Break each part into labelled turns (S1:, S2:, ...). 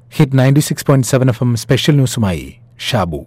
S1: hit ninety six point seven F M special ന്യൂസുമായി ഷാബു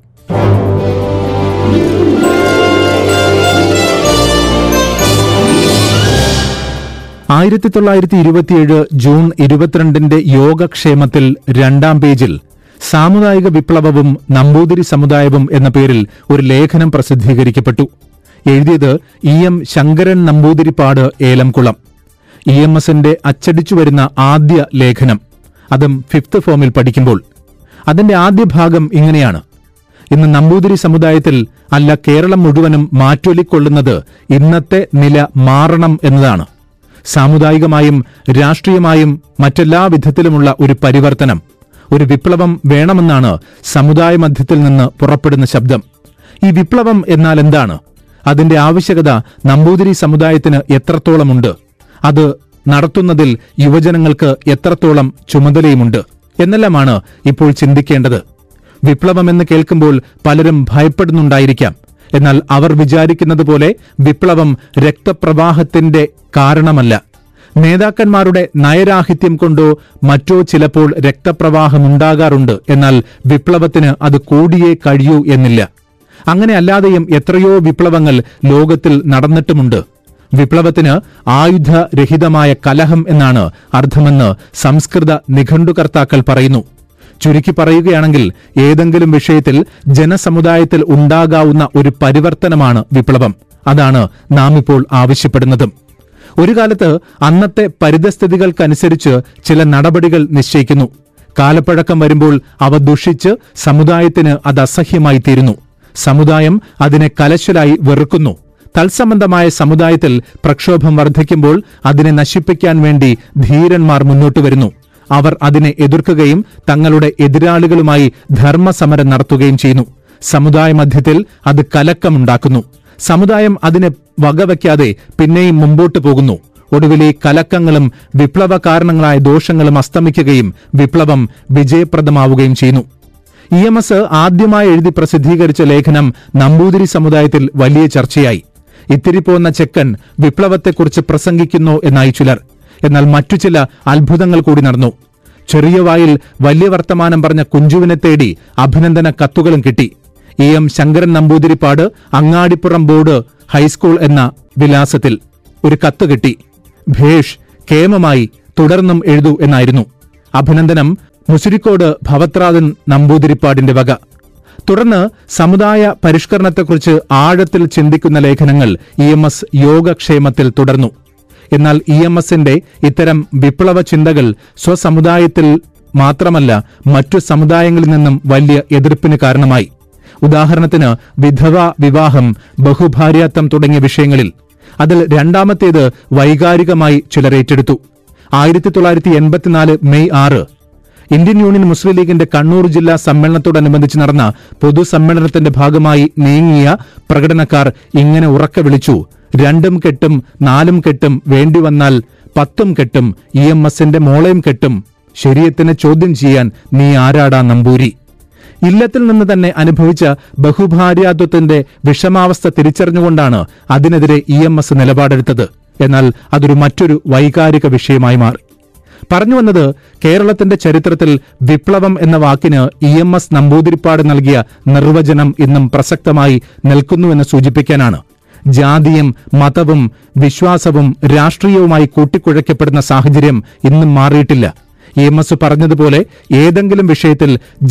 S2: ആയിരത്തി തൊള്ളായിരത്തി ഇരുപത്തിയേഴ് ജൂൺ ഇരുപത്തിരണ്ടിന്റെ യോഗക്ഷേമത്തിൽ രണ്ടാം പേജിൽ സാമുദായിക വിപ്ലവവും നമ്പൂതിരി സമുദായവും എന്ന പേരിൽ ഒരു ലേഖനം പ്രസിദ്ധീകരിക്കപ്പെട്ടു എഴുതിയത് E M Sankaran Namboodiripad Elamkulam E M എസിന്റെ അച്ചടിച്ചു വരുന്ന ആദ്യ ലേഖനം അതും ഫിഫ്ത് ഫോമിൽ പഠിക്കുമ്പോൾ അതിന്റെ ആദ്യ ഭാഗം ഇങ്ങനെയാണ് ഇന്ന് നമ്പൂതിരി സമുദായത്തിൽ അല്ല കേരളം മുഴുവനും മാറ്റൊലിക്കൊള്ളുന്നത് ഇന്നത്തെ നില മാറണം എന്നതാണ് സാമുദായികമായും രാഷ്ട്രീയമായും മറ്റെല്ലാ വിധത്തിലുമുള്ള ഒരു പരിവർത്തനം ഒരു വിപ്ലവം വേണമെന്നാണ് സമുദായ മധ്യത്തിൽ നിന്ന് പുറപ്പെടുന്ന ശബ്ദം ഈ വിപ്ലവം എന്നാൽ എന്താണ് അതിന്റെ ആവശ്യകത നമ്പൂതിരി സമുദായത്തിന് എത്രത്തോളമുണ്ട് അത് നടത്തുന്നതിൽ യുവജനങ്ങൾക്ക് എത്രത്തോളം ചുമതലയുമുണ്ട് എന്നെല്ലാമാണ് ഇപ്പോൾ ചിന്തിക്കേണ്ടത് വിപ്ലവമെന്ന് കേൾക്കുമ്പോൾ പലരും ഭയപ്പെടുന്നുണ്ടായിരിക്കാം എന്നാൽ അവർ വിചാരിക്കുന്നത് പോലെ വിപ്ലവം രക്തപ്രവാഹത്തിന്റെ കാരണമല്ല നേതാക്കന്മാരുടെ നയരാഹിത്യം കൊണ്ടോ മറ്റോ ചിലപ്പോൾ രക്തപ്രവാഹമുണ്ടാകാറുണ്ട് എന്നാൽ വിപ്ലവത്തിന് അത് കൂടിയേ കഴിയൂ എന്നില്ല അങ്ങനെ അല്ലാതെയും എത്രയോ വിപ്ലവങ്ങൾ ലോകത്തിൽ നടന്നിട്ടുമുണ്ട് വിപ്ലവത്തിന് ആയുധരഹിതമായ കലഹം എന്നാണ് അർത്ഥമെന്ന് സംസ്കൃത നിഘണ്ടുകർത്താക്കൾ പറയുന്നു ചുരുക്കി പറയുകയാണെങ്കിൽ ഏതെങ്കിലും വിഷയത്തിൽ ജനസമുദായത്തിൽ ഉണ്ടാകാവുന്ന ഒരു പരിവർത്തനമാണ് വിപ്ലവം അതാണ് നാം ഇപ്പോൾ ആവശ്യപ്പെടുന്നതും ഒരു കാലത്ത് അന്നത്തെ പരിതസ്ഥിതികൾക്കനുസരിച്ച് ചില നടപടികൾ നിശ്ചയിക്കുന്നു കാലപ്പഴക്കം വരുമ്പോൾ അവ ദുഷിച്ച് സമുദായത്തിന് അത് അസഹ്യമായി തീരുന്നു സമുദായം അതിനെ കലശലായി വെറുക്കുന്നു തത്സംബന്ധമായ സമുദായത്തിൽ പ്രക്ഷോഭം വർദ്ധിക്കുമ്പോൾ അതിനെ നശിപ്പിക്കാൻ വേണ്ടി ധീരന്മാർ മുന്നോട്ട് വരുന്നു അവർ അതിനെ എതിർക്കുകയും തങ്ങളുടെ എതിരാളികളുമായി ധർമ്മസമരം നടത്തുകയും ചെയ്യുന്നു സമുദായ മധ്യത്തിൽ അത് കലക്കമുണ്ടാക്കുന്നു സമുദായം അതിനെ വകവയ്ക്കാതെ പിന്നെയും മുമ്പോട്ട് പോകുന്നു ഒടുവിലെ കലക്കങ്ങളും വിപ്ലവ കാരണങ്ങളായ ദോഷങ്ങളും അസ്തമിക്കുകയും വിപ്ലവം വിജയപ്രദമാവുകയും ചെയ്യുന്നു ഇ എം എസ് ആദ്യമായി എഴുതി പ്രസിദ്ധീകരിച്ച ലേഖനം നമ്പൂതിരി സമുദായത്തിൽ വലിയ ചർച്ചയായി ഇത്തിരി പോന്ന ചെക്കൻ വിപ്ലവത്തെക്കുറിച്ച് പ്രസംഗിക്കുന്നു എന്നായി ചിലർ എന്നാൽ മറ്റു ചില അത്ഭുതങ്ങൾ കൂടി നടന്നു ചെറിയ വായിൽ വലിയ വർത്തമാനം പറഞ്ഞ കുഞ്ചുവിനെ തേടി അഭിനന്ദന കത്തുകളും കിട്ടി E M Sankaran Namboodiripad Angadipuram board high school എന്ന വിലാസത്തിൽ ഒരു കത്ത് കിട്ടി ഭേഷ് കേമമായി തുടർന്നും എഴുതൂ എന്നായിരുന്നു അഭിനന്ദനം മുസിരിക്കോട് ഭവത്രാദൻ നമ്പൂതിരിപ്പാടിന്റെ വക തുടർന്ന് സമുദായ പരിഷ്കരണത്തെക്കുറിച്ച് ആഴത്തിൽ ചിന്തിക്കുന്ന ലേഖനങ്ങൾ ഇ എം എസ് യോഗക്ഷേമത്തിൽ തുടർന്നു എന്നാൽ ഇ എം എസിന്റെ ഇത്തരം വിപ്ലവ ചിന്തകൾ സ്വസമുദായത്തിൽ മാത്രമല്ല മറ്റു സമുദായങ്ങളിൽ നിന്നും വലിയ എതിർപ്പിന് കാരണമായി ഉദാഹരണത്തിന് വിധവ വിവാഹം ബഹുഭാര്യാത്വം തുടങ്ങിയ വിഷയങ്ങളിൽ അതിൽ രണ്ടാമത്തേത് വൈകാരികമായി ചിലർ ഏറ്റെടുത്തു ആയിരത്തി തൊള്ളായിരത്തി എൺപത്തിനാല് മെയ് ആറ് ഇന്ത്യൻ യൂണിയൻ മുസ്ലിം ലീഗിന്റെ കണ്ണൂർ ജില്ലാ സമ്മേളനത്തോടനുബന്ധിച്ച് നടന്ന പൊതുസമ്മേളനത്തിന്റെ ഭാഗമായി നീങ്ങിയ പ്രകടനക്കാർ ഇങ്ങനെ ഉറക്കെ വിളിച്ചു രണ്ടും കെട്ടും നാലും കെട്ടും വേണ്ടിവന്നാൽ പത്തും കെട്ടും ഇ എം എസിന്റെ മോളയും കെട്ടും ശരീരത്തിനെ ചോദ്യം ചെയ്യാൻ നീ ആരാടാ നമ്പൂരി ഇല്ലത്തിൽ നിന്ന് തന്നെ അനുഭവിച്ച ബഹുഭാര്യാത്വത്തിന്റെ വിഷമാവസ്ഥ തിരിച്ചറിഞ്ഞുകൊണ്ടാണ് അതിനെതിരെ ഇ എം എസ് നിലപാടെടുത്തത് എന്നാൽ അതൊരു മറ്റൊരു വൈകാരിക വിഷയമായി മാറി പറഞ്ഞു വന്നത് കേരളത്തിന്റെ ചരിത്രത്തിൽ വിപ്ലവം എന്ന വാക്കിന് ഇ എം എസ് നമ്പൂതിരിപ്പാട് നൽകിയ നിർവചനം ഇന്നും പ്രസക്തമായി നിൽക്കുന്നുവെന്ന് സൂചിപ്പിക്കാനാണ് ജാതിയും മതവും വിശ്വാസവും രാഷ്ട്രീയവുമായി കൂട്ടിക്കുഴയ്ക്കപ്പെടുന്ന സാഹചര്യം ഇന്നും മാറിയിട്ടില്ല ഇ എം എസ് പറഞ്ഞതുപോലെ ഏതെങ്കിലും വിഷയത്തിൽ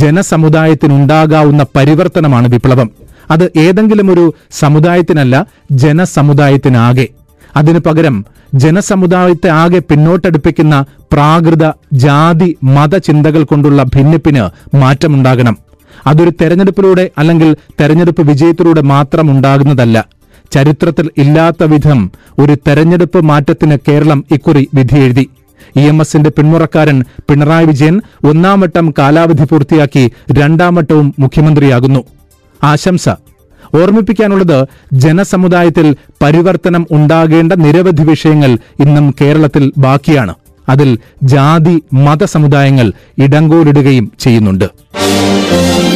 S2: ജനസമുദായത്തിനുണ്ടാകാവുന്ന പരിവർത്തനമാണ് വിപ്ലവം അത് ഏതെങ്കിലും ഒരു സമുദായത്തിനല്ല ജനസമുദായത്തിനാകെ അതിനു പകരം ജനസമുദായത്തെ ആകെ പിന്നോട്ടടുപ്പിക്കുന്ന പ്രാകൃത ജാതി മതചിന്തകൾ കൊണ്ടുള്ള ഭിന്നിപ്പിന് മാറ്റമുണ്ടാകണം അതൊരു തെരഞ്ഞെടുപ്പിലൂടെ അല്ലെങ്കിൽ തെരഞ്ഞെടുപ്പ് വിജയത്തിലൂടെ മാത്രം ഉണ്ടാകുന്നതല്ല ചരിത്രത്തിൽ ഇല്ലാത്ത വിധം ഒരു തെരഞ്ഞെടുപ്പ് മാറ്റത്തിന് കേരളം ഇക്കുറി വിധിയെഴുതി ഇ എം എസിന്റെ പിന്മുറക്കാരൻ പിണറായി വിജയൻ ഒന്നാം വട്ടം കാലാവധി പൂർത്തിയാക്കി രണ്ടാം വട്ടവും മുഖ്യമന്ത്രിയാകുന്നു ആശംസ ഓർമ്മിപ്പിക്കാനുള്ളത് ജനസമുദായത്തിൽ പരിവർത്തനം ഉണ്ടാകേണ്ട നിരവധി വിഷയങ്ങൾ ഇന്നും കേരളത്തിൽ ബാക്കിയാണ് അതിൽ ജാതി മതസമുദായങ്ങൾ ഇടങ്കോലിടുകയും ചെയ്യുന്നുണ്ട്